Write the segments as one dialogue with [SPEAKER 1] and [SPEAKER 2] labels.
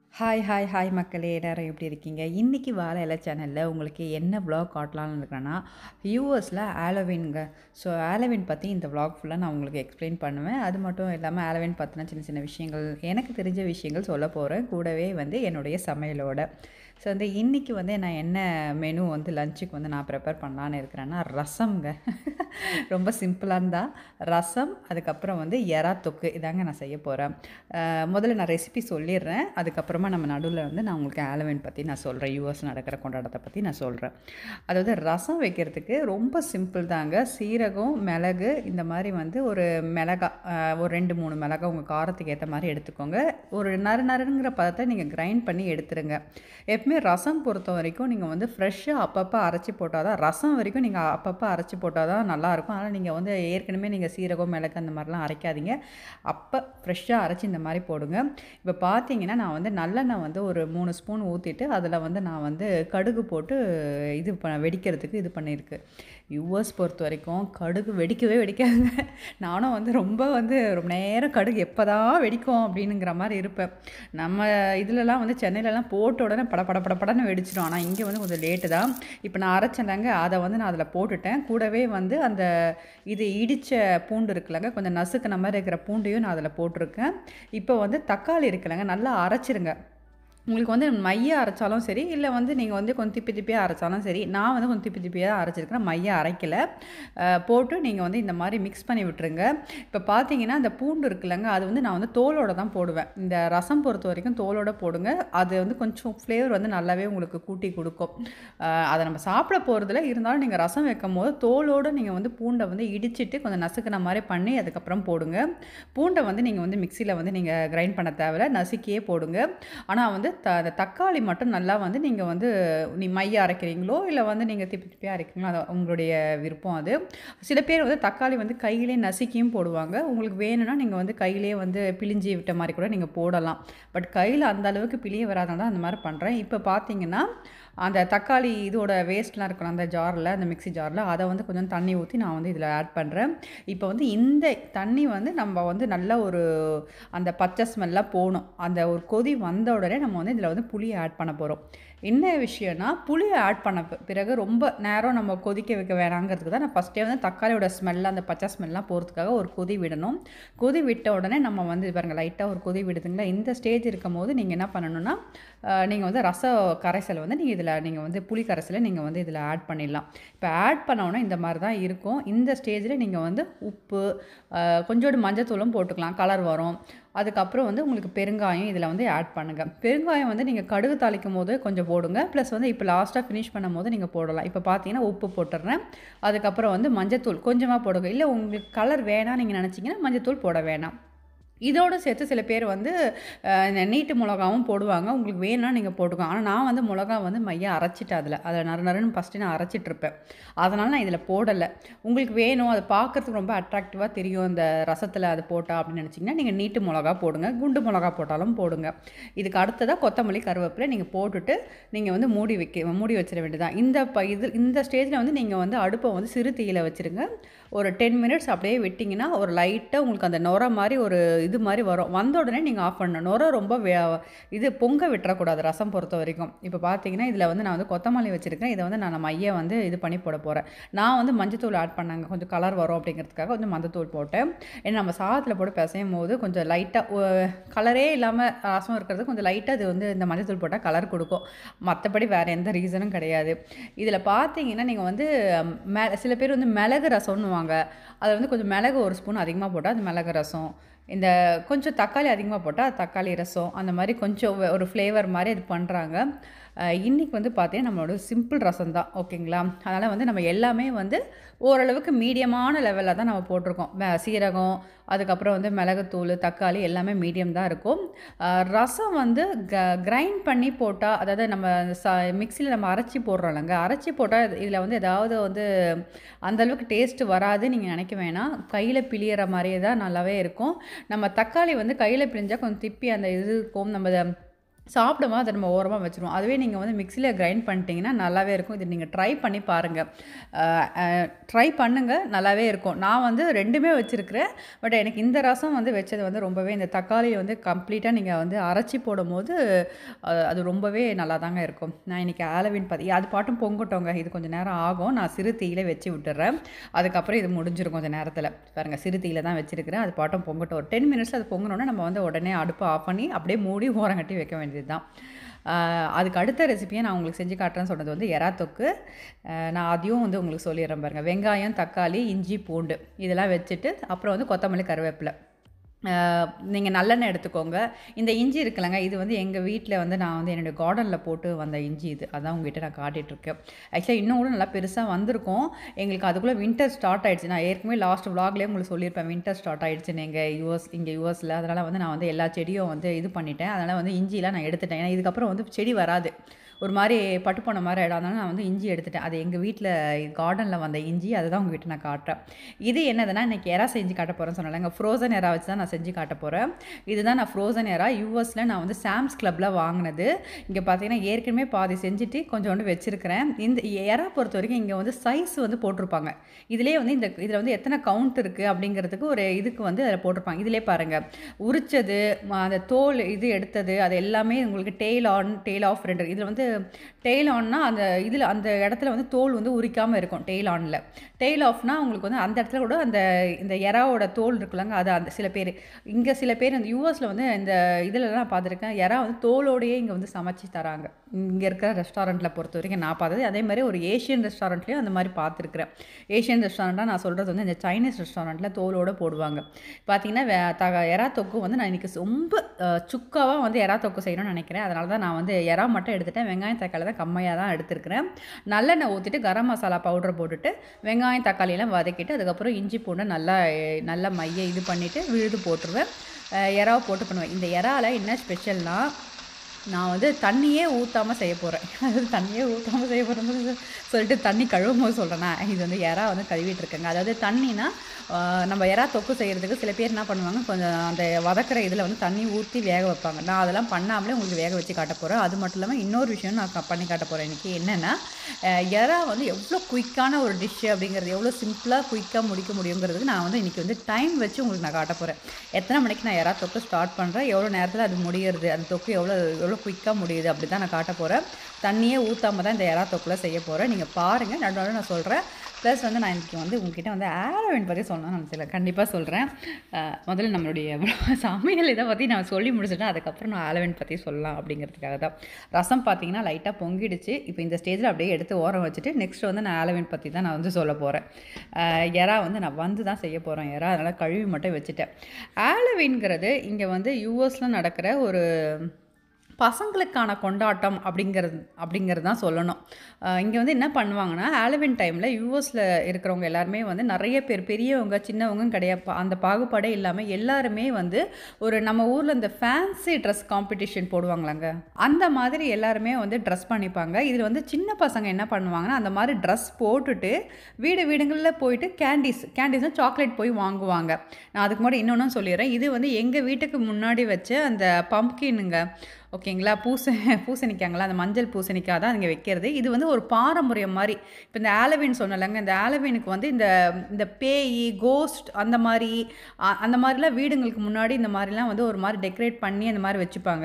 [SPEAKER 1] hi hi hi மக்களே எல்லாரும் எப்படி இருக்கீங்க இன்றைக்கி வாழை இலை சேனலில் உங்களுக்கு என்ன vlog காட்டலாம்னு இருக்கிறேன்னா யூஎஸில் ஆலோவின்ங்க ஸோ ஆலோவின் பற்றி இந்த vlog ஃபுல்லாக நான் உங்களுக்கு எக்ஸ்பிளைன் பண்ணுவேன் அது மட்டும் இல்லாமல் ஆலோவின் பற்றின சின்ன சின்ன விஷயங்கள் எனக்கு தெரிஞ்ச விஷயங்கள் சொல்ல போகிறேன் கூடவே வந்து என்னுடைய சமையலோட ஸோ வந்து இன்றைக்கி வந்து நான் என்ன மெனு வந்து லஞ்சுக்கு வந்து நான் ப்ரிப்பேர் பண்ணலான்னு இருக்கிறேன்னா ரசம்ங்க ரொம்ப சிம்பிளாக தான் ரசம் அதுக்கப்புறம் வந்து எறா தொக்கு இதாங்க நான் செய்ய போகிறேன் முதல்ல நான் ரெசிபி சொல்லிடுறேன் அதுக்கப்புறமா நம்ம நடுவில் வந்து நான் உங்களுக்கு ஆலவன் பற்றி நான் சொல்கிறேன் யூஎஸ் நடக்கிற கொண்டாட்டத்தை பற்றி நான் சொல்கிறேன் அதாவது ரசம் வைக்கிறதுக்கு ரொம்ப சிம்பிள் தாங்க சீரகம் மிளகு இந்த மாதிரி வந்து ஒரு மிளகா அஹ், ஒரு ரெண்டு மூணு மிளகா உங்கள் காரத்துக்கு ஏற்ற மாதிரி எடுத்துக்கோங்க ஒரு நறு நறுங்கிற பதத்தை நீங்கள் கிரைண்ட் பண்ணி எடுத்துருங்க எப்பவுமே ரசம் பொறுத்த வரைக்கும் நீங்கள் வந்து ஃப்ரெஷ்ஷாக அப்பப்போ அரைச்சி போட்டால் தான் ரசம் வரைக்கும் நீங்கள் அப்பப்போ அரைச்சி போட்டால் தான் நல்லாயிருக்கும் அதனால் நீங்கள் வந்து ஏற்கனவே நீங்கள் சீரகம் மிளகு அந்த மாதிரிலாம் அரைக்காதீங்க அப்போ ஃப்ரெஷ்ஷாக அரைச்சி இந்த மாதிரி போடுங்க இப்போ பார்த்தீங்கன்னா நான் வந்து நல்லெண்ணெய் வந்து ஒரு மூணு ஸ்பூன் ஊற்றிட்டு அதில் வந்து நான் வந்து கடுகு போட்டு இது ப வெடிக்கிறதுக்கு இது பண்ணியிருக்கு யூஎஸ் பொறுத்த வரைக்கும் கடுகு வெடிக்கவே வெடிக்காதுங்க நானும் வந்து ரொம்ப வந்து ரொம்ப நேரம் கடுகு எப்போ தான் வெடிக்கும் அப்படின்னுங்கிற மாதிரி இருப்பேன் நம்ம இதுலலாம் வந்து சென்னையிலலாம் போட்ட உடனே பட பட பட படன்னு வெடிச்சிடும் ஆனால் இங்கே வந்து கொஞ்சம் லேட்டு தான் இப்போ நான் அரைச்சேன்டாங்க அதை வந்து நான் அதில் போட்டுட்டேன் கூடவே வந்து அந்த இது இடித்த பூண்டு இருக்குல்லங்க கொஞ்சம் நசுக்கின மாதிரி இருக்கிற பூண்டையும் நான் அதில் போட்டிருக்கேன் இப்போ வந்து தக்காளி இருக்குல்லங்க நல்லா அரைச்சிருங்க உங்களுக்கு வந்து மைய அரைச்சாலும் சரி இல்லை வந்து நீங்கள் வந்து கொஞ்சம் திப்பி திப்பியாக அரைச்சாலும் சரி நான் வந்து கொஞ்சம் திப்பி திப்பியாக அரைச்சிருக்கிறேன் மைய அரைக்கல அஹ், போட்டு நீங்கள் வந்து இந்த மாதிரி மிக்ஸ் பண்ணி விட்டுருங்க இப்போ பார்த்தீங்கன்னா அந்த பூண்டு இருக்குல்லங்க அது வந்து நான் வந்து தோலோட தான் போடுவேன் இந்த ரசம் பொறுத்த வரைக்கும் தோலோட போடுங்க அது வந்து கொஞ்சம் ஃப்ளேவர் வந்து நல்லாவே உங்களுக்கு கூட்டி கொடுக்கும் அஹ், அதை நம்ம சாப்பிட போகிறதுல இருந்தாலும் நீங்கள் ரசம் வைக்கும் போது தோலோடு நீங்கள் வந்து பூண்டை வந்து இடிச்சிட்டு கொஞ்சம் நசுக்கின மாதிரி பண்ணி அதுக்கப்புறம் போடுங்க பூண்டை வந்து நீங்கள் வந்து மிக்சியில் வந்து நீங்கள் கிரைண்ட் பண்ண தேவையில்ல நசுக்கியே போடுங்க ஆனால் வந்து த அந்த தக்காளி மட்டும் நல்லா வந்து நீங்கள் வந்து நீ மைய அரைக்கிறீங்களோ இல்லை வந்து நீங்கள் திப்பி திப்பியாக அரைக்கிறீங்களோ அது உங்களுடைய விருப்பம் அது சில பேர் வந்து தக்காளி வந்து கையிலே நசுக்கியும் போடுவாங்க உங்களுக்கு வேணும்னா நீங்கள் வந்து கையிலே வந்து பிழிஞ்சி விட்ட மாதிரி கூட நீங்கள் போடலாம் பட் கையில் அந்த அளவுக்கு பிழிய வராதனால தான் அந்த மாதிரி பண்ணுறேன் இப்போ பார்த்தீங்கன்னா அந்த தக்காளி இதோட வேஸ்ட்லாம் இருக்கணும் அந்த ஜாரில் அந்த மிக்ஸி ஜாரில் அதை வந்து கொஞ்சம் தண்ணி ஊற்றி நான் வந்து இதில் ஆட் பண்ணுறேன் இப்போ வந்து இந்த தண்ணி வந்து நம்ம வந்து நல்ல ஒரு அந்த பச்சை ஸ்மெல்லாம் போகணும் அந்த ஒரு கொதி வந்த உடனே நம்ம வந்து இதில் வந்து புளியை ஆட் பண்ண போகிறோம் என்ன விஷயம்னா புளியை ஆட் பண்ண பி- பிறகு ரொம்ப நேரம் நம்ம கொதிக்க வைக்க வேணாங்கிறதுக்கு தான் நான் ஃபஸ்ட்டே வந்து தக்காளியோட ஸ்மெல் அந்த பச்சை ஸ்மெல்லாம் போகிறதுக்காக ஒரு கொதி விடணும் கொதி விட்ட உடனே நம்ம வந்து இது பாருங்க லைட்டாக ஒரு கொதி விடுதுங்களா இந்த ஸ்டேஜ் இருக்கும் போது நீங்கள் என்ன பண்ணணும்னா நீங்கள் வந்து ரச கரைசலை வந்து நீங்கள் இதில் நீங்கள் வந்து புளி கரைசலை நீங்கள் வந்து இதில் ஆட் பண்ணிடலாம் இப்போ ஆட் பண்ண உடனே இந்த மாதிரி தான் இருக்கும் இந்த ஸ்டேஜில் நீங்கள் வந்து உப்பு அஹ், கொஞ்சோண்டு மஞ்சத்தூளும் போட்டுக்கலாம் கலர் வரும் அதுக்கப்புறம் வந்து உங்களுக்கு பெருங்காயம் இதில் வந்து ஆட் பண்ணுங்கள் பெருங்காயம் வந்து நீங்கள் கடுகு தாளிக்கும் போது கொஞ்சம் போடுங்க ப்ளஸ் வந்து இப்போ லாஸ்ட்டாக ஃபினிஷ் பண்ணும் போது நீங்கள் போடலாம் இப்போ பார்த்தீங்கன்னா உப்பு போட்டுடுறேன் அதுக்கப்புறம் வந்து மஞ்சத்தூள் கொஞ்சமாக போடுங்க இல்லை உங்களுக்கு கலர் வேணாம் நீங்கள் நினச்சிங்கன்னா மஞ்சத்தூள் போட வேணாம் இதோடு சேர்த்து சில பேர் வந்து அஹ், இந்த நீட்டு மிளகாவும் போடுவாங்க உங்களுக்கு வேணும்னா நீங்கள் போட்டுக்கோங்க ஆனால் நான் வந்து மிளகா வந்து மைய அரைச்சிட்டேன் அதில் அதை நறு நறுன்னு ஃபஸ்ட்டு நான் அரைச்சிட்ருப்பேன் அதனால் நான் இதில் போடலை உங்களுக்கு வேணும் அது பார்க்கறதுக்கு ரொம்ப அட்ராக்டிவாக தெரியும் இந்த ரசத்தில் அது போட்டா அப்படின்னு நினச்சிங்கன்னா நீங்கள் நீட்டு மிளகா போடுங்க குண்டு மிளகா போட்டாலும் போடுங்க இதுக்கு அடுத்ததாக கொத்தமல்லி கருவேப்பிலை நீங்கள் போட்டுட்டு நீங்கள் வந்து மூடி வைக்க மூடி வச்சிட வேண்டியதான் இந்த ப இது இந்த ஸ்டேஜில் வந்து நீங்கள் வந்து அடுப்பை வந்து சிறு தீயில வச்சுருங்க ஒரு டென் மினிட்ஸ் அப்படியே விட்டிங்கன்னா ஒரு லைட்டாக உங்களுக்கு அந்த நுர மாதிரி ஒரு இது மாதிரி வரும் வந்த உடனே நீங்கள் ஆஃப் பண்ணணும் நுர ரொம்ப வே இது பொங்க விட்டுறக்கூடாது ரசம் பொறுத்த வரைக்கும் இப்போ பார்த்தீங்கன்னா இதில் வந்து நான் வந்து கொத்தமல்லி வச்சுருக்கேன் இதை வந்து நான் மைய வந்து இது பண்ணி போட போகிறேன் நான் வந்து மஞ்சத்தூள் ஆட் பண்ணாங்க கொஞ்சம் கலர் வரும் அப்படிங்கிறதுக்காக கொஞ்சம் மஞ்சத்தூள் போட்டேன் ஏன்னா நம்ம சாதத்தில் போட்டு பிசையும் போது கொஞ்சம் லைட்டாக கலரே இல்லாமல் ரசம் இருக்கிறது கொஞ்சம் லைட்டாக இது வந்து இந்த மஞ்சத்தூள் போட்டால் கலர் கொடுக்கும் மற்றபடி வேறு எந்த ரீசனும் கிடையாது இதில் பார்த்தீங்கன்னா நீங்கள் வந்து மெ சில பேர் வந்து மிளகு ரசம்னுவாங்க அதில் வந்து கொஞ்சம் மிளகு ஒரு ஸ்பூன் அதிகமாக போட்டால் அது மிளகு ரசம் இந்த கொஞ்சம் தக்காளி அதிகமாக போட்டால் அது தக்காளி ரசம் அந்த மாதிரி கொஞ்சம் ஒ- ஒரு ஃப்ளேவர் மாதிரி இது பண்ணுறாங்க இன்றைக்கி வந்து பார்த்தீங்கன்னா நம்மளோட சிம்பிள் ரசம் தான் ஓகேங்களா அதனால் வந்து நம்ம எல்லாமே வந்து ஓரளவுக்கு மீடியமான லெவலில் தான் நம்ம போட்டிருக்கோம் வே- சீரகம் அதுக்கப்புறம் வந்து மிளகுத்தூள் தக்காளி எல்லாமே மீடியம் தான் இருக்கும் அஹ் ரசம் வந்து க கிரைண்ட் பண்ணி போட்டால் அதாவது நம்ம ச மிக்சியில் நம்ம அரைச்சி போடுறோம்லங்க அரைச்சி போட்டால் இதில் வந்து ஏதாவது வந்து அந்த அளவுக்கு டேஸ்ட் வராது நீங்கள் நினைக்க வேணாம் கையில் பிழியிற மாதிரியே தான் நல்லாவே இருக்கும் நம்ம தக்காளி வந்து கையில் பிழிஞ்சால் கொஞ்சம் திப்பி அந்த இது இருக்கும் நம்ம சாப்பிடும்போது அதை நம்ம ஓரமாக வச்சுருவோம் அதுவே நீங்கள் வந்து மிக்சியில் கிரைண்ட் பண்ணிட்டீங்கன்னா நல்லாவே இருக்கும் இது நீங்கள் ட்ரை பண்ணி பாருங்கள் ட்ரை பண்ணுங்கள் நல்லாவே இருக்கும் நான் வந்து ரெண்டுமே வச்சுருக்கிறேன் பட் எனக்கு இந்த ரசம் வந்து வச்சது வந்து ரொம்பவே இந்த தக்காளியை வந்து கம்ப்ளீட்டாக நீங்கள் வந்து அரைச்சி போடும்போது அஹ், அது ரொம்பவே நல்லா தாங்க இருக்கும் நான் இன்றைக்கி ஆலவின் பார்த்தி அது பாட்டும் பொங்கட்டோங்க இது கொஞ்சம் நேரம் ஆகும் நான் சிறு தீயில வச்சு விட்டுறேன் அதுக்கப்புறம் இது முடிஞ்சிரும் கொஞ்சம் நேரத்தில் பாருங்கள் சிறு தீயில தான் வச்சுருக்கிறேன் அது பாட்டும் பொங்கட்டும் ஒரு டென் மினிட்ஸில் அது பொங்கினோன்னே நம்ம வந்து உடனே அடுப்பை ஆஃப் பண்ணி அப்படியே மூடி ஓரங்கட்டி வைக்க வேண்டியது தான் அதுக்கு அடுத்த ரெசிபியை நான் உங்களுக்கு செஞ்சு காட்டுறேன்னு சொன்னது வந்து எறா தொக்கு ஆஹ் நான் அதையும் வந்து உங்களுக்கு சொல்லிடுறேன் பாருங்கள் வெங்காயம் தக்காளி இஞ்சி பூண்டு இதெல்லாம் வச்சுட்டு அப்புறம் வந்து கொத்தமல்லி கருவேப்பிலை நீங்கள் நல்லெண்ணெய் எடுத்துக்கோங்க இந்த இஞ்சி இருக்குல்லங்க இது வந்து எங்கள் வீட்டில் வந்து நான் வந்து என்னுடைய கார்டனில் போட்டு வந்த இஞ்சி இது அதான் உங்ககிட்ட நான் காட்டிகிட்ருக்கேன் ஆக்சுவலாக இன்னும் கூட நல்லா பெருசாக வந்திருக்கும் எங்களுக்கு அதுக்குள்ளே வின்டர் ஸ்டார்ட் ஆயிடுச்சு நான் ஏற்கனவே லாஸ்ட் vlogலயே உங்களுக்கு சொல்லியிருப்பேன் வின்டர் ஸ்டார்ட் ஆயிடுச்சுன்னு எங்கள் யூஎஸ் இங்கே யூஎஸில் அதனால் வந்து நான் வந்து எல்லா செடியும் வந்து இது பண்ணிட்டேன் அதனால் வந்து இஞ்சிலாம் நான் எடுத்துட்டேன் ஏன்னா இதுக்கப்புறம் வந்து செடி வராது ஒரு மாதிரி பட்டு போன மாதிரி இடம் அதனால நான் வந்து இஞ்சி எடுத்துட்டேன் அது எங்கள் வீட்டில் கார்டனில் வந்த இஞ்சி அதை தான் உங்ககிட்ட நான் காட்டுறேன் இது என்னதுன்னா இன்றைக்கி எறா செஞ்சு காட்ட போகிறேன்னு சொன்னாங்க ஃப்ரோசன் எறா வச்சு தான் நான் செஞ்சு காட்ட போகிறேன் இதுதான் நான் ஃப்ரோசன் எறா யூஎஸில் நான் வந்து சாம்ஸ் கிளப்பில் வாங்கினது இங்கே பார்த்தீங்கன்னா ஏற்கனவே பாதி செஞ்சுட்டு கொஞ்சோண்டு வச்சுருக்கிறேன் இந்த எறா பொறுத்த வரைக்கும் இங்கே வந்து சைஸ் வந்து போட்டிருப்பாங்க இதிலே வந்து இந்த இதில் வந்து எத்தனை கவுண்ட் இருக்குது அப்படிங்கிறதுக்கு ஒரு இதுக்கு வந்து அதில் போட்டிருப்பாங்க இதிலே பாருங்கள் உரிச்சது ம- அந்த தோல் இது எடுத்தது அது எல்லாமே உங்களுக்கு டெய்ல் ஆன் டெய்ல் ஆஃப் ரெண்டு இதில் வந்து டெய்ல் ஆன்னா அந்த இதில் அந்த இடத்துல வந்து தோல் வந்து உரிக்காமல் இருக்கும் டெய்ல் ஆனில் டெய்ல் ஆஃப்னா உங்களுக்கு வந்து அந்த இடத்துல கூட அந்த இந்த எறாவோட தோல் இருக்குல்லங்க அது அந்த சில பேர் இங்கே சில பேர் இந்த யூஎஸில் வந்து இந்த இதிலலாம் நான் பார்த்துருக்கேன் எறா வந்து தோலோடையே இங்கே வந்து சமைச்சு தராங்க இங்கே இருக்கிற ரெஸ்டாரண்ட்டில் பொறுத்த வரைக்கும் நான் பார்த்தது அதே மாதிரி ஒரு ஏஷியன் ரெஸ்டாரண்ட்லேயும் அந்த மாதிரி பார்த்துருக்குறேன் ஏஷியன் ரெஸ்டாரண்ட்டாக நான் சொல்கிறது வந்து இந்த சைனீஸ் ரெஸ்டாரண்ட்டில் தோலோட போடுவாங்க பார்த்தீங்கன்னா வே- த எறா தொக்கு வந்து நான் இன்றைக்கி ரொம்ப சுக்காவாக வந்து எறா தொக்கு செய்யணும்னு நினைக்கிறேன் அதனால தான் நான் வந்து எறா மட்டும் எடுத்துட்டேன் வெங்காயம் தக்காளி தான் கம்மியாக தான் எடுத்துருக்கிறேன் நல்லெண்ணெய் ஊற்றிட்டு கரம் மசாலா பவுடர் போட்டுட்டு வெங்காயம் தக்காளி எல்லாம் வதக்கிட்டு அதுக்கப்புறம் இஞ்சி பூண்டை நல்லா அஹ், நல்லா மைய இது பண்ணிவிட்டு விழுது போட்டுருவேன் அஹ், எறாவை போட்டு பண்ணுவேன் இந்த எறாவில் என்ன ஸ்பெஷல்னால் நான் வந்து தண்ணியே ஊற்றாமல் செய்ய போகிறேன் அதாவது தண்ணியே ஊற்றாமல் செய்ய போகிறேன்னு சொல்லிட்டு தண்ணி கழுவும் போது சொல்கிறேன்னா இது வந்து எறா வந்து கழுவிட்டு இருக்கேங்க அதாவது தண்ணினா ஆஹ், நம்ம எறா தொக்கு செய்கிறதுக்கு சில பேர் என்ன பண்ணுவாங்க கொஞ்சம் அந்த வதக்கிற இதில் வந்து தண்ணி ஊற்றி வேக வைப்பாங்க நான் அதெல்லாம் பண்ணாமலே உங்களுக்கு வேக வச்சு காட்ட போகிறேன் அது மட்டும் இல்லாமல் இன்னொரு விஷயம் நான் க- பண்ணி காட்ட போகிறேன் இன்றைக்கி என்னென்னா எறா வந்து எவ்வளோ குயிக்கான ஒரு டிஷ்ஷு அப்படிங்கிறது எவ்வளோ சிம்பிளாக குயிக்காக முடிக்க முடியுங்கிறதுக்கு நான் வந்து இன்றைக்கி வந்து டைம் வச்சு உங்களுக்கு நான் காட்ட போகிறேன் எத்தனை மணிக்கு நான் எறா தொக்கு ஸ்டார்ட் பண்ணுறேன் எவ்வளோ நேரத்தில் அது முடியுறது அந்த தொக்கு எவ்வளோ எவ்வளோ குயிக்காக முடியுது அப்படி தான் நான் காட்ட போகிறேன் தண்ணியே ஊற்றாம தான் இந்த எறா தொக்கில் செய்ய போகிறேன் நீங்கள் பாருங்கள் நடுவில் நான் சொல்கிறேன் ப்ளஸ் வந்து நான் இன்றைக்கி வந்து உங்ககிட்ட வந்து ஆலோவின் பற்றி சொல்லணும்னு நினச்சில கண்டிப்பாக சொல்கிறேன் முதல்ல நம்மளுடைய சமையல் இதை பற்றி நான் சொல்லி முடிச்சிட்டேன் அதுக்கப்புறம் நான் ஆலோவின் பற்றி சொல்லலாம் அப்படிங்கிறதுக்காக தான் ரசம் பார்த்தீங்கன்னா லைட்டாக பொங்கிடுச்சு இப்போ இந்த ஸ்டேஜில் அப்படியே எடுத்து ஓரம் வச்சுட்டு நெக்ஸ்ட் வந்து நான் ஆலோவின் பற்றி தான் நான் வந்து சொல்ல போகிறேன் எறா வந்து நான் வந்து தான் செய்ய போகிறேன் எறா அதனால் கழுவி மட்டும் வச்சுட்டேன் ஆலோவின்ங்கிறது இங்கே வந்து யூஎஸில் நடக்கிற ஒரு பசங்களுக்கான கொண்டாட்டம் அப்படிங்கிறது அப்படிங்கிறது தான் சொல்லணும் இங்கே வந்து என்ன பண்ணுவாங்கன்னா ஹாலோவின் டைமில் யூஎஸில் இருக்கிறவங்க எல்லாருமே வந்து நிறைய பேர் பெரியவங்க சின்னவங்க கிடையாது பா- அந்த பாகுபாடே இல்லாமல் எல்லாருமே வந்து ஒரு நம்ம ஊரில் இந்த ஃபேன்சி ட்ரெஸ் காம்படிஷன் போடுவாங்களாங்க அந்த மாதிரி எல்லாருமே வந்து ட்ரெஸ் பண்ணிப்பாங்க இதில் வந்து சின்ன பசங்க என்ன பண்ணுவாங்கன்னா அந்த மாதிரி ட்ரெஸ் போட்டுட்டு வீடு வீடுங்களில் போயிட்டு கேண்டீஸ் கேண்டீஸ்னால் சாக்லேட் போய் வாங்குவாங்க நான் அதுக்கு முன்னாடி இன்னொன்றும் சொல்லிடுறேன் இது வந்து எங்கள் வீட்டுக்கு முன்னாடி வச்ச அந்த பம்கினுங்க ஓகேங்களா பூச பூசணிக்காங்களா அந்த மஞ்சள் பூசணிக்காய் தான் இங்கே வைக்கிறது இது வந்து ஒரு பாரம்பரியம் மாதிரி இப்போ இந்த ஆலவின் சொன்னலங்க இந்த ஆலவினுக்கு வந்து இந்த இந்த பேய் கோஸ்ட் அந்த மாதிரி அ- அந்த மாதிரிலாம் வீடுங்களுக்கு முன்னாடி இந்த மாதிரிலாம் வந்து ஒரு மாதிரி டெக்கரேட் பண்ணி அந்த மாதிரி வச்சுப்பாங்க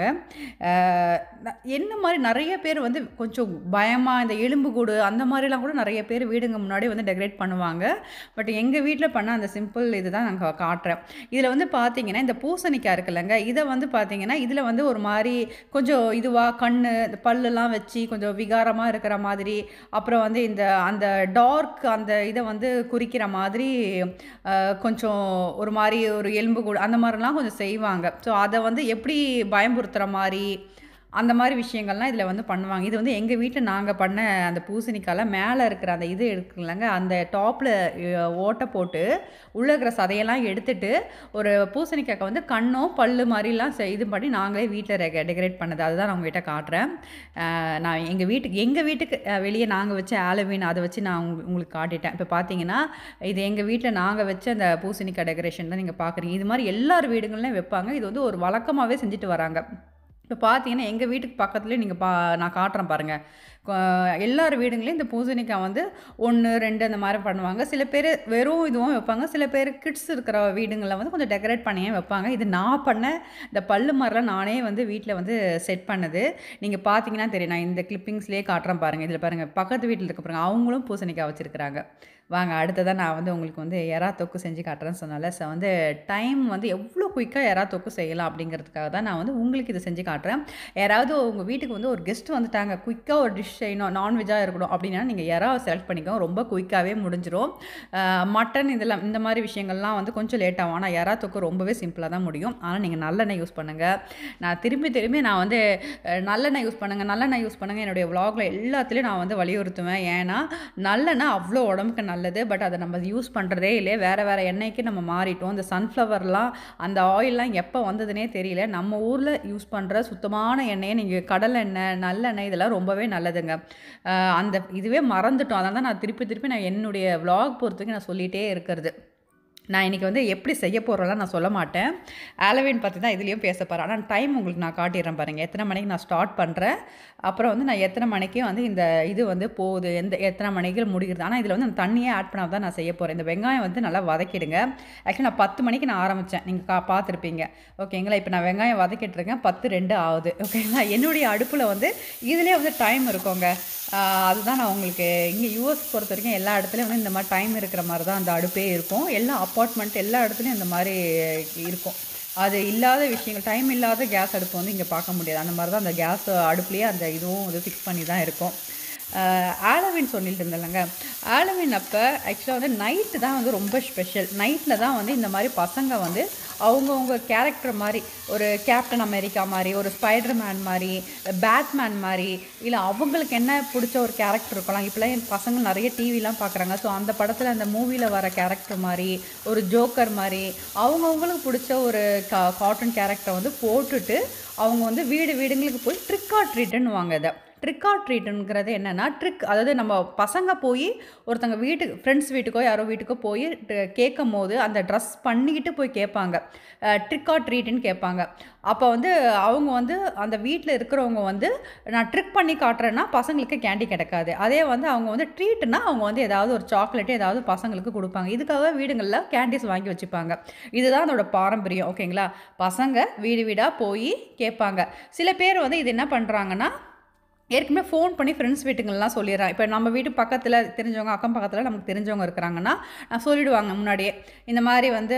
[SPEAKER 1] அஹ் ந- என்ன மாதிரி நிறைய பேர் வந்து கொஞ்சம் பயமாக இந்த எலும்புக்கூடு அந்த மாதிரிலாம் கூட நிறைய பேர் வீடுங்க முன்னாடி வந்து டெக்கரேட் பண்ணுவாங்க பட் எங்கள் வீட்டில் பண்ண அந்த சிம்பிள் இது தான் நான் கா- காட்டுறேன் இதில் வந்து பார்த்தீங்கன்னா இந்த பூசணிக்காய் இருக்குல்லங்க இதை வந்து பார்த்தீங்கன்னா இதில் வந்து ஒரு மாதிரி கொஞ்சம் இதுவாக கண் இந்த பல்லெல்லாம் வச்சு கொஞ்சம் விகாரமாக இருக்கிற மாதிரி அப்புறம் வந்து இந்த அந்த டார்க் அந்த இதை வந்து குறிக்கிற மாதிரி அஹ், கொஞ்சம் ஒரு மாதிரி ஒரு எலும்பு கூட அந்த மாதிரிலாம் கொஞ்சம் செய்வாங்க ஸோ அதை வந்து எப்படி பயம்புறுத்துகிற மாதிரி அந்த மாதிரி விஷயங்கள்லாம் இதில் வந்து பண்ணுவாங்க இது வந்து எங்கள் வீட்டில் நாங்கள் பண்ண அந்த பூசணிக்காயில் மேலே இருக்கிற அந்த இது இருக்குல்லங்க அந்த டாப்பில் ஓட்டை போட்டு உள்ளே இருக்கிற சதையெல்லாம் எடுத்துட்டு ஒரு பூசணிக்காய்க்கு வந்து கண்ணோ பல்லு மாதிரிலாம் செ- இது பண்ணி நாங்களே வீட்டில் டெக்கரேட் பண்ணது அதுதான் நான் உங்ககிட்ட காட்டுறேன் அஹ் நான் எங்கள் வீட்டுக்கு எங்கள் வீட்டுக்கு அஹ் வெளியே நாங்கள் வச்ச ஆலோவின் அதை வச்சு நான் உங்க- உங்களுக்கு காட்டிட்டேன் இப்போ பார்த்தீங்கன்னா இது எங்கள் வீட்டில் நாங்கள் வச்ச அந்த பூசணிக்காய் டெக்கரேஷன் தான் நீங்கள் பார்க்குறீங்க இது மாதிரி எல்லார் வீடுகள்லையும் வைப்பாங்க இது வந்து ஒரு வழக்கமாகவே செஞ்சுட்டு வராங்க இப்போ பார்த்தீங்கன்னா எங்கள் வீட்டுக்கு பக்கத்துலேயே நீங்கள் பா நான் காட்டுறேன் பாருங்கள் கொ- எல்லார் வீடுங்களையும் இந்த பூசணிக்காய் வந்து ஒன்று ரெண்டு அந்த மாதிரி பண்ணுவாங்க சில பேர் வெறும் இதுவும் வைப்பாங்க சில பேர் கிட்ஸ் இருக்கிற வீடுங்களில் வந்து கொஞ்சம் டெக்கரேட் பண்ணியே வைப்பாங்க இது நான் பண்ண இந்த பல்லு மாதிரிலாம் நானே வந்து வீட்டில் வந்து செட் பண்ணது நீங்கள் பார்த்தீங்கன்னா தெரியும் நான் இந்த கிளிப்பிங்ஸ்லேயே காட்டுறேன் பாருங்கள் இதில் பாருங்கள் பக்கத்து வீட்டில் இருக்க பாருங்க அவங்களும் பூசணிக்காய் வச்சுருக்கிறாங்க வாங்க அடுத்ததான் நான் வந்து உங்களுக்கு வந்து எறா தொக்கு செஞ்சு காட்டுறேன்னு சொன்னால ஸோ வந்து டைம் வந்து எவ்வளோ குயிக்காக எறா தொக்கு செய்யலாம் அப்படிங்கிறதுக்காக தான் நான் வந்து உங்களுக்கு இதை செஞ்சு காட்டுறேன் யாராவது உங்கள் வீட்டுக்கு வந்து ஒரு கெஸ்ட் வந்துட்டாங்க குயிக்காக ஒரு டிஷ் செய்யணும் நான்வெஜ்ஜாக இருக்கணும் அப்படின்னா நீங்கள் எறாவை செலக்ட் பண்ணிக்கோ ரொம்ப குயிக்காகவே முடிஞ்சிரும் மட்டன் இதெல்லாம் இந்த மாதிரி விஷயங்கள்லாம் வந்து கொஞ்சம் லேட் ஆகும் ஆனால் எறா தொக்கு ரொம்பவே சிம்பிளாக தான் முடியும் ஆனால் நீங்கள் நல்லெண்ணெய் யூஸ் பண்ணுங்கள் நான் திரும்பி திரும்பி நான் வந்து அஹ், நல்லெண்ணெய் யூஸ் பண்ணுங்கள் நல்லெண்ணெய் யூஸ் பண்ணுங்கள் என்னுடைய vlogல எல்லாத்துலேயும் நான் வந்து வலியுறுத்துவேன் ஏன்னா நல்லெண்ணெய் அவ்வளோ உடம்புக்கு நல்லது பட் அதை நம்ம யூஸ் பண்ணுறதே இல்லை வேறு வேறு எண்ணெய்க்கு நம்ம மாறிட்டோம் இந்த சன்ஃப்ளவர்லாம் அந்த ஆயிலெலாம் எப்போ வந்ததுனே தெரியல நம்ம ஊரில் யூஸ் பண்ணுற சுத்தமான எண்ணெயை நீங்கள் கடல் எண்ணெய் நல்லெண்ணெய் இதெல்லாம் ரொம்பவே நல்லதுங்க அஹ், அந்த இதுவே மறந்துட்டோம் அதனால தான் நான் திருப்பி திருப்பி நான் என்னுடைய vlog பொறுத்தவரைக்கும் நான் சொல்லிகிட்டே இருக்கிறது நான் இன்றைக்கி வந்து எப்படி செய்ய போகிறோம்லாம் நான் சொல்ல மாட்டேன் ஆலோவின் பற்றி தான் இதுலேயும் பேச போகிறேன் ஆனால் டைம் உங்களுக்கு நான் காட்டிடுறேன் பாருங்கள் எத்தனை மணிக்கு நான் ஸ்டார்ட் பண்ணுறேன் அப்புறம் வந்து நான் எத்தனை மணிக்கு வந்து இந்த இது வந்து போகுது எந்த எத்தனை மணிக்கு முடிகிறது ஆனால் இதில் வந்து நான் தண்ணியே ஆட் பண்ணாம தான் நான் செய்ய போகிறேன் இந்த வெங்காயம் வந்து நல்லா வதக்கிடுங்க ஆக்சுவலி நான் பத்து மணிக்கு நான் ஆரம்பித்தேன் நீங்கள் கா பார்த்துருப்பீங்க ஓகேங்களா இப்போ நான் வெங்காயம் வதக்கிட்டு இருக்கேன் பத்து ரெண்டு ஆகுது ஓகேங்களா என்னுடைய அடுப்பில் வந்து இதுலேயே வந்து டைம் இருக்குங்க ஆஹ் அதுதான் நான் உங்களுக்கு இங்கே யூஎஸ் பொறுத்த வரைக்கும் எல்லா இடத்துலையும் வந்து இந்த மாதிரி டைம் இருக்கிற மாதிரி தான் அந்த அடுப்பே இருக்கும் எல்லா அப்பார்ட்மெண்ட் எல்லா இடத்துலையும் இந்த மாதிரி இருக்கும் அது இல்லாத விஷயங்கள் டைம் இல்லாத கேஸ் அடுப்பு வந்து இங்கே பார்க்க முடியாது அந்த மாதிரி தான் அந்த கேஸ் அடுப்புலேயே அந்த இதுவும் வந்து ஃபிக்ஸ் பண்ணி தான் இருக்கும் ஆலவின் சொல்லிட்டு இருந்தேன்லங்க ஆலவின் அப்போ ஆக்சுவலாக வந்து நைட்டு தான் வந்து ரொம்ப ஸ்பெஷல் நைட்டில் தான் வந்து இந்த மாதிரி பசங்க வந்து அவங்கவுங்க கேரக்டர் மாதிரி ஒரு கேப்டன் அமெரிக்கா மாதிரி ஒரு ஸ்பைடர் மேன் மாதிரி பேட்மேன் மாதிரி இல்லை அவங்களுக்கு என்ன பிடிச்ச ஒரு கேரக்டர் இருக்கலாம் இப்போலாம் என் பசங்க நிறைய டிவிலாம் பார்க்குறாங்க ஸோ அந்த படத்தில் அந்த மூவியில் வர கேரக்டர் மாதிரி ஒரு ஜோக்கர் மாதிரி அவங்கவுங்களுக்கு பிடிச்ச ஒரு கா காட்டன் கேரக்டரை வந்து போட்டுட்டு அவங்க வந்து வீடு வீடுங்களுக்கு போய் ட்ரிக் ஆர் ட்ரீட்டுன்னு வாங்க இதை ட்ரிக் ஆர் ட்ரீட்டுங்கிறது என்னென்னா ட்ரிக் அதாவது நம்ம பசங்க போய் ஒருத்தங்க வீட்டுக்கு ஃப்ரெண்ட்ஸ் வீட்டுக்கோ யாரோ வீட்டுக்கோ போய் கேட்கும் போது அந்த ட்ரெஸ் பண்ணிக்கிட்டு போய் கேட்பாங்க ட்ரிக் ஆர் ட்ரீட்டுன்னு கேட்பாங்க அப்போ வந்து அவங்க வந்து அந்த வீட்டில் இருக்கிறவங்க வந்து நான் ட்ரிக் பண்ணி காட்டுறேன்னா பசங்களுக்கு கேண்டி கிடைக்காது அதே வந்து அவங்க வந்து ட்ரீட்னா அவங்க வந்து ஏதாவது ஒரு சாக்லேட்டு ஏதாவது பசங்களுக்கு கொடுப்பாங்க இதுக்காக வீடுங்களில் கேண்டீஸ் வாங்கி வச்சுப்பாங்க இதுதான் அதோட பாரம்பரியம் ஓகேங்களா பசங்க வீடு வீடாக போய் கேட்பாங்க சில பேர் வந்து இது என்ன பண்ணுறாங்கன்னா ஏற்கனவே ஃபோன் பண்ணி ஃப்ரெண்ட்ஸ் வீட்டுங்கள்லாம் சொல்லிடுறேன் இப்போ நம்ம வீட்டு பக்கத்தில் தெரிஞ்சவங்க அக்கம் பக்கத்தில் நமக்கு தெரிஞ்சவங்க இருக்கிறாங்கன்னா நான் சொல்லிடுவாங்க முன்னாடியே இந்த மாதிரி வந்து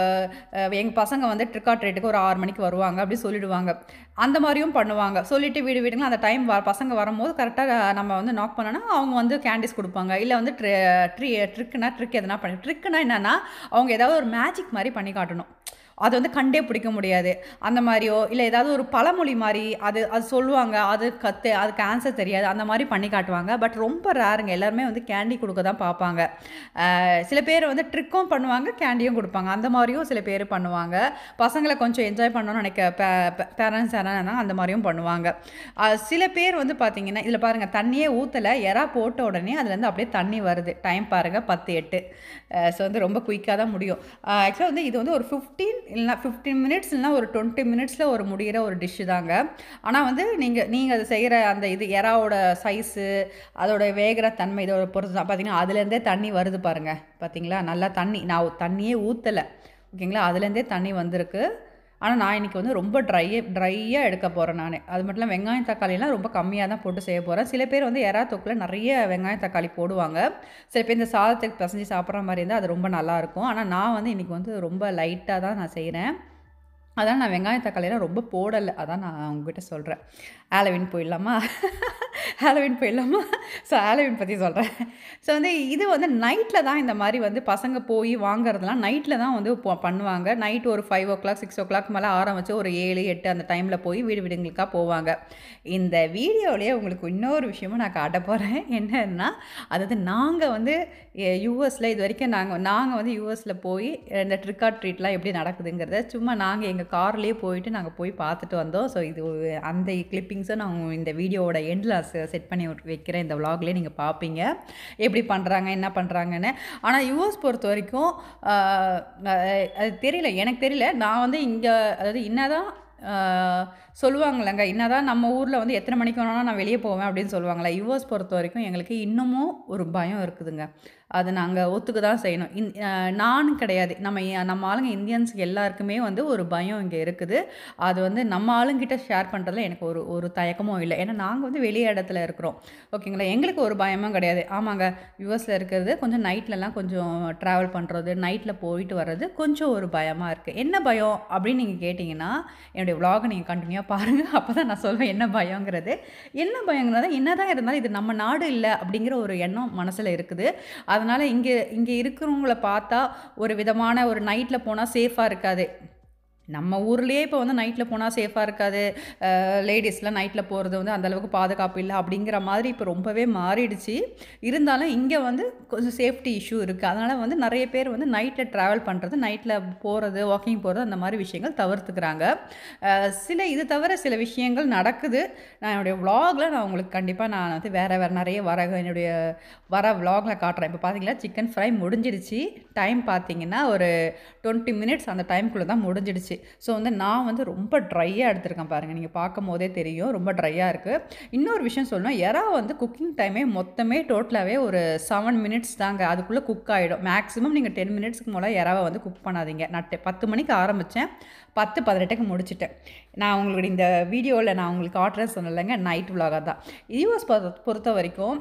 [SPEAKER 1] எங்கள் பசங்க வந்து ட்ரிக் ஆர் ட்ரீட்டுக்கு ஒரு ஆறு மணிக்கு வருவாங்க அப்படி சொல்லிடுவாங்க அந்த மாதிரியும் பண்ணுவாங்க சொல்லிட்டு வீடு வீடுங்க அந்த டைம் வ பசங்க வரும்போது கரெக்டாக நம்ம வந்து நாக் பண்ணோன்னா அவங்க வந்து கேண்டீஸ் கொடுப்பாங்க இல்லை வந்து ட்ரி ட்ரி ட்ரிக்குனா ட்ரிக் எதனா பண்ணி ட்ரிக்குனா என்னென்னா அவங்க ஏதாவது ஒரு மேஜிக் மாதிரி பண்ணி காட்டணும் அது வந்து கண்டே பிடிக்க முடியாது அந்த மாதிரியோ இல்லை ஏதாவது ஒரு பழமொழி மாதிரி அது அது சொல்லுவாங்க அது கற்று அதுக்கு ஆன்சர் தெரியாது அந்த மாதிரி பண்ணி காட்டுவாங்க பட் ரொம்ப ரேருங்க எல்லாருமே வந்து கேண்டி கொடுக்க தான் பார்ப்பாங்க அஹ் சில பேர் வந்து ட்ரிக்கும் பண்ணுவாங்க கேண்டியும் கொடுப்பாங்க அந்த மாதிரியும் சில பேர் பண்ணுவாங்க பசங்களை கொஞ்சம் என்ஜாய் பண்ணணும்னு நினைக்க பேரண்ட்ஸ் யாராவது அந்த மாதிரியும் பண்ணுவாங்க அஹ் சில பேர் வந்து பார்த்தீங்கன்னா இதில் பாருங்கள் தண்ணியே ஊற்றலை எறா போட்ட உடனே அதுலேருந்து அப்படியே தண்ணி வருது டைம் பாருங்கள் பத்து எட்டு ஸோ வந்து ரொம்ப குயிக்காக தான் முடியும் ஆக்சுவலாக வந்து இது வந்து ஒரு ஃபிஃப்டீன் இல்லைனா ஃபிஃப்டீன் மினிட்ஸ் இல்லைனா ஒரு டுவெண்ட்டி மினிட்ஸில் ஒரு முடிகிற ஒரு டிஷ்ஷு தாங்க ஆனால் வந்து நீங்கள் நீங்கள் அது செய்கிற அந்த இது எறாவோட சைஸு அதோட வேகிற தன்மை இதோட பொறுத்து தான் பார்த்தீங்கன்னா அதுலேருந்தே தண்ணி வருது பாருங்கள் பார்த்தீங்களா நல்லா தண்ணி நான் தண்ணியே ஊற்றலை ஓகேங்களா அதுலேருந்தே தண்ணி வந்திருக்கு ஆனால் நான் இன்றைக்கி வந்து ரொம்ப ட்ரையே ட்ரையாக எடுக்க போகிறேன் நான் அது மட்டும் இல்லாமல் வெங்காயம் தக்காளிலாம் ரொம்ப கம்மியாக தான் போட்டு செய்ய போகிறேன் சில பேர் வந்து எறா தொக்கில் நிறைய வெங்காயம் தக்காளி போடுவாங்க சில பேர் இந்த சாதத்துக்கு பிசைஞ்சு சாப்பிட்ற மாதிரி இருந்தால் அது ரொம்ப நல்லாயிருக்கும் ஆனால் நான் வந்து இன்றைக்கி வந்து ரொம்ப லைட்டாக தான் நான் செய்கிறேன் அதான் நான் வெங்காயம் தக்காளியெல்லாம் ரொம்ப போடலை அதான் நான் உங்ககிட்ட சொல்கிறேன் ஆலவின் போயிடலாமா ஆலவின் போயிடலாமா ஸோ ஆலவின் பற்றி சொல்கிறேன் ஸோ வந்து இது வந்து நைட்டில் தான் இந்த மாதிரி வந்து பசங்க போய் வாங்குறதுலாம் நைட்டில் தான் வந்து போ- பண்ணுவாங்க நைட் ஒரு five o'clock six o'clock மேலே ஆரம்பித்து ஒரு ஏழு எட்டு அந்த டைமில் போய் வீடு வீடுங்களுக்காக போவாங்க இந்த வீடியோலேயே உங்களுக்கு இன்னொரு விஷயமும் நான் காட்ட போகிறேன் என்னன்னா அதாவது நாங்கள் வந்து யூஎஸில் இது வரைக்கும் நாங்கள் நாங்கள் வந்து யூஎஸில் போய் இந்த ட்ரிக் ஆர் ட்ரீட்லாம் எப்படி நடக்குதுங்கிறத சும்மா நாங்கள் எங்கள் கார்லேயே போயிட்டு நாங்கள் போய் பார்த்துட்டு வந்தோம் ஸோ இது ஒரு- அந்த கிளிப்பிங்ஸை நான் இந்த வீடியோவோட எண்டில் செட் பண்ணி விட்டு வைக்கிறேன் இந்த vlogலயே நீங்கள் பார்ப்பீங்க எப்படி பண்ணுறாங்க என்ன பண்ணுறாங்கன்னு ஆனால் யூஎஸ் பொறுத்த வரைக்கும் ஆஹ், அஹ், அது தெரியல எனக்கு தெரியல நான் வந்து இங்கே அதாவது என்னதான் சொல்லுவாங்களேங்க என்னதான் நம்ம ஊரில் வந்து எத்தனை மணிக்கு வேணாலும் நான் வெளியே போவேன் அப்படின்னு சொல்லுவாங்களே யூஎஸ் பொறுத்த வரைக்கும் எங்களுக்கு இன்னமும் ஒரு பயம் இருக்குதுங்க அது நாங்கள் ஒத்துக்க தான் செய்யணும் இந் நான் கிடையாது நம்ம ஏ- நம்ம ஆளுங்க இந்தியன்ஸுக்கு எல்லாருக்குமே வந்து ஒரு பயம் இங்கே இருக்குது அது வந்து நம்ம ஆளுங்கிட்ட ஷேர் பண்ணுறதுல எனக்கு ஒரு ஒரு தயக்கமும் இல்லை ஏன்னா நாங்கள் வந்து வெளி இடத்துல இருக்கிறோம் ஓகேங்களா எங்களுக்கு ஒரு பயமும் கிடையாது ஆமாங்க யூஎஸில் இருக்கிறது கொஞ்சம் நைட்லலாம் கொஞ்சம் ட்ராவல் பண்ணுறது நைட்டில் போயிட்டு வர்றது கொஞ்சம் ஒரு பயமாக இருக்குது என்ன பயம் அப்படின்னு நீங்கள் கேட்டிங்கன்னா என்னுடைய vlog-அ நீங்கள் கண்டினியூவாக பாருங்கள் அப்போ தான் நான் சொல்லுவேன் என்ன பயங்கிறது என்ன பயங்கிறத என்ன தான் இருந்தாலும் இது நம்ம நாடு இல்லை அப்படிங்கிற ஒரு எண்ணம் மனசில் இருக்குது அதனால் இங்கே இங்கே இருக்கிறவங்கள பார்த்தா ஒரு விதமான ஒரு நைட்டில் போனால் சேஃபாக இருக்காது நம்ம ஊர்லேயே இப்போ வந்து நைட்டில் போனால் சேஃபாக இருக்காது லேடிஸ்லாம் நைட்டில் போகிறது வந்து அந்தளவுக்கு பாதுகாப்பு இல்லை அப்படிங்கிற மாதிரி இப்போ ரொம்பவே மாறிடுச்சு இருந்தாலும் இங்கே வந்து கொஞ்சம் சேஃப்டி இஷ்யூ இருக்குது அதனால் வந்து நிறைய பேர் வந்து நைட்டில் ட்ராவல் பண்ணுறது நைட்டில் போகிறது வாக்கிங் போகிறது அந்த மாதிரி விஷயங்கள் தவிர்த்துக்கிறாங்க அஹ், சில இது தவிர சில விஷயங்கள் நடக்குது நான் என்னுடைய vlogல நான் உங்களுக்கு கண்டிப்பாக நான் வந்து வேறு வேறு நிறைய வர என்னுடைய வர vlogல காட்டுறேன் இப்போ பார்த்தீங்களா சிக்கன் ஃப்ரை முடிஞ்சிடுச்சு டைம் பார்த்தீங்கன்னா ஒரு டுவெண்ட்டி மினிட்ஸ் அந்த டைம்குள்ளே தான் முடிஞ்சிடுச்சு ஸோ வந்து நான் வந்து ரொம்ப ட்ரையாக எடுத்திருக்கேன் பாருங்கள் நீங்கள் பார்க்கும் போதே தெரியும் ரொம்ப ட்ரையாக இருக்குது இன்னொரு விஷயம் சொல்லணும் எறா வந்து குக்கிங் டைமே மொத்தமே டோட்டலாகவே ஒரு செவன் மினிட்ஸ் தாங்க அதுக்குள்ளே குக் ஆகிடும் மேக்ஸிமம் நீங்கள் டென் மினிட்ஸ்க்கு மேலே எறாவை வந்து குக் பண்ணாதீங்க நான் டெ- பத்து மணிக்கு ஆரம்பித்தேன் பத்து பதினெட்டுக்கு முடிச்சிட்டேன் நான் உங்களுக்கு இந்த வீடியோவில் நான் உங்களுக்கு காட்டுறேன் சொன்னலைங்க நைட் vlog தான் யூஎஸ் பொறுத்த வரைக்கும்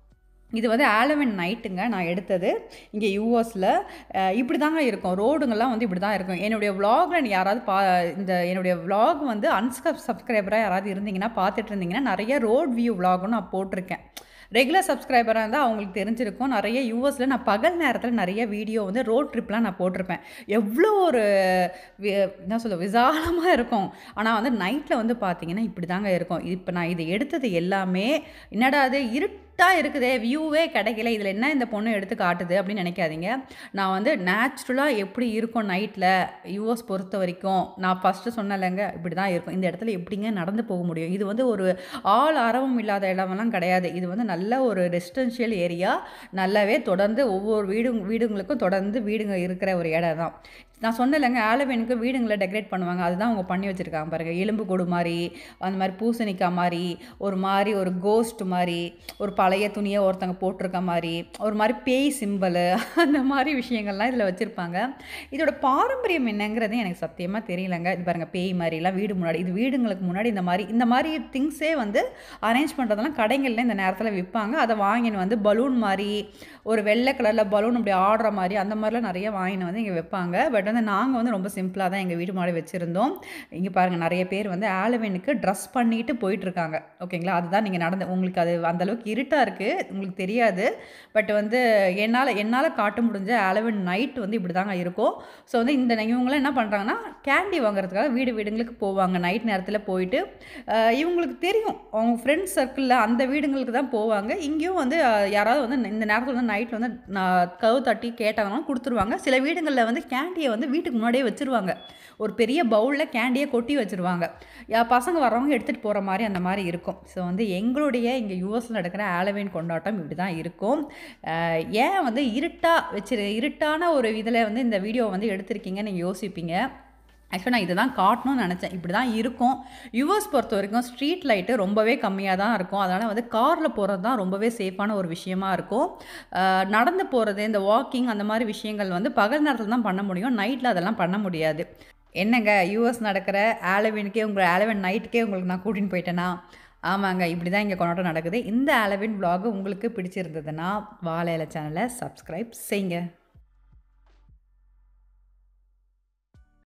[SPEAKER 1] இது வந்து ஆலவன் நைட்டுங்க நான் எடுத்தது இங்கே யூஎஸில் இப்படி தாங்க இருக்கும் ரோடுங்கெல்லாம் வந்து இப்படி தான் இருக்கும் என்னுடைய vlogல யாராவது பா இந்த என்னுடைய vlog வந்து அன்ஸ்கப் சப்ஸ்கிரைபராக யாராவது இருந்தீங்கன்னா பார்த்துட்டு இருந்தீங்கன்னா நிறைய ரோட் வியூ vlogகும் நான் போட்டிருக்கேன் ரெகுலர் சப்ஸ்கிரைபராக இருந்தால் அவங்களுக்கு தெரிஞ்சிருக்கும் நிறைய யூஎஸில் நான் பகல் நேரத்தில் நிறைய வீடியோ வந்து ரோட் ட்ரிப்லாம் நான் போட்டிருப்பேன் எவ்வளோ ஒரு வி- என்ன சொல்ல விசாலமாக இருக்கும் ஆனால் வந்து நைட்டில் வந்து பார்த்தீங்கன்னா இப்படி தாங்க இருக்கும் இப்போ நான் இது எடுத்தது எல்லாமே என்னடா அது இருட்டாக இருக்குதே வியூவே கிடைக்கல இதில் என்ன இந்த பொண்ணு எடுத்து காட்டுது அப்படின்னு நினைக்காதீங்க நான் வந்து நேச்சுரலாக எப்படி இருக்கும் நைட்டில் யூஎஸ் பொறுத்த வரைக்கும் நான் ஃபஸ்ட்டு சொன்னலைங்க இப்படி தான் இருக்கும் இந்த இடத்துல எப்படிங்க நடந்து போக முடியும் இது வந்து ஒரு ஆள் அரவம் இல்லாத இடமெல்லாம் கிடையாது இது வந்து நல்ல ஒரு ரெசிடென்ஷியல் ஏரியா நல்லாவே தொடர்ந்து ஒவ்வொரு வீடு வீடுங்களுக்கும் தொடர்ந்து வீடுங்க இருக்கிற ஒரு இடம் தான் நான் சொன்னலைங்க ஆலவேனுக்கு வீடுங்களை டெக்கரேட் பண்ணுவாங்க அதுதான் அவங்க பண்ணி வச்சுருக்காங்க பாருங்கள் எலும்பு கூடு மாதிரி அந்த மாதிரி பூசணிக்காய் மாதிரி ஒரு மாதிரி ஒரு கோஸ்ட் மாதிரி ஒரு பழைய துணியை ஒருத்தங்க போட்டிருக்க மாதிரி ஒரு மாதிரி பேய் சிம்பலு அந்த மாதிரி விஷயங்கள்லாம் இதில் வச்சுருப்பாங்க இதோட பாரம்பரியம் என்னங்கிறது எனக்கு சத்தியமாக தெரியலங்க இது பாருங்கள் பேய் மாதிரிலாம் வீடு முன்னாடி இது வீடுங்களுக்கு முன்னாடி இந்த மாதிரி இந்த மாதிரி திங்ஸே வந்து அரேஞ்ச் பண்ணுறதெல்லாம் கடைகளில் இந்த நேரத்தில் விற்பாங்க அதை வாங்கின்னு வந்து பலூன் மாதிரி ஒரு வெள்ளை கலரில் பலூன் இப்படி ஆடுற மாதிரி அந்த மாதிரிலாம் நிறைய வாங்கின்னு வந்து இங்கே வைப்பாங்க பட் வந்து நாங்கள் வந்து ரொம்ப சிம்பிளாக தான் எங்கள் வீடு முன்னாடி வச்சுருந்தோம் இங்கே பாருங்கள் நிறைய பேர் வந்து ஆலவனுக்கு ட்ரெஸ் பண்ணிட்டு போயிட்டு இருக்காங்க ஓகேங்களா அதுதான் நீங்கள் நடந்து உங்களுக்கு அது அந்தளவுக்கு இருட்டாக இருக்குது உங்களுக்கு தெரியாது பட் வந்து என்னால் என்னால் காட்ட முடிஞ்ச ஆலவன் நைட் வந்து இப்படி தாங்க இருக்கும் ஸோ வந்து இந்த இவங்களாம் என்ன பண்ணுறாங்கன்னா கேண்டி வாங்குறதுக்காக வீடு வீடுங்களுக்கு போவாங்க நைட் நேரத்தில் போயிட்டு அஹ், இவங்களுக்கு தெரியும் அவங்க ஃப்ரெண்ட்ஸ் சர்க்கிளில் அந்த வீடுங்களுக்கு தான் போவாங்க இங்கேயும் வந்து அஹ், யாராவது வந்து இந்த நேரத்தில் வந்து நைட்டில் வந்து நான் கவு தட்டி கேட்டாங்கன்னா கொடுத்துருவாங்க சில வீடுகளில் வந்து கேண்டியை வந்து வீட்டுக்கு முன்னாடியே வச்சுருவாங்க ஒரு பெரிய பவுலில் கேண்டியை கொட்டி வச்சுருவாங்க யா பசங்க வர்றவங்க எடுத்துகிட்டு போகிற மாதிரி அந்த மாதிரி இருக்கும் ஸோ வந்து எங்களுடைய இங்கே யூஎஸில் நடக்கிற ஆலவேன் கொண்டாட்டம் இப்படி தான் இருக்கும் அஹ், ஏன் வந்து இருட்டாக வச்சிரு இருட்டான ஒரு இதில் வந்து இந்த வீடியோ வந்து எடுத்திருக்கீங்கன்னு நீங்கள் யோசிப்பீங்க ஆக்சுவலாக நான் இதை தான் காட்டணும்னு நினச்சேன் இப்படி தான் இருக்கும் யுஎஸ் பொறுத்த வரைக்கும் ஸ்ட்ரீட் லைட்டு ரொம்பவே கம்மியாக தான் இருக்கும் அதனால் வந்து காரில் போகிறது தான் ரொம்பவே சேஃபான ஒரு விஷயமா இருக்கும் அஹ் நடந்து போகிறது இந்த வாக்கிங் அந்த மாதிரி விஷயங்கள் வந்து பகல் நேரத்தில் தான் பண்ண முடியும் நைட்டில் அதெல்லாம் பண்ண முடியாது என்னங்க யூஎஸ் நடக்கிற ஆலவினுக்கே உங்கள் ஆலவன் நைட்டுக்கே உங்களுக்கு நான் கூட்டின்னு போயிட்டேனா ஆமாங்க இப்படி தான் இங்கே கொண்டாட்டம் நடக்குது இந்த ஆலவின் vlog உங்களுக்கு பிடிச்சிருந்ததுன்னா வாழை இலை சேனலை சப்ஸ்கிரைப் செய்யுங்க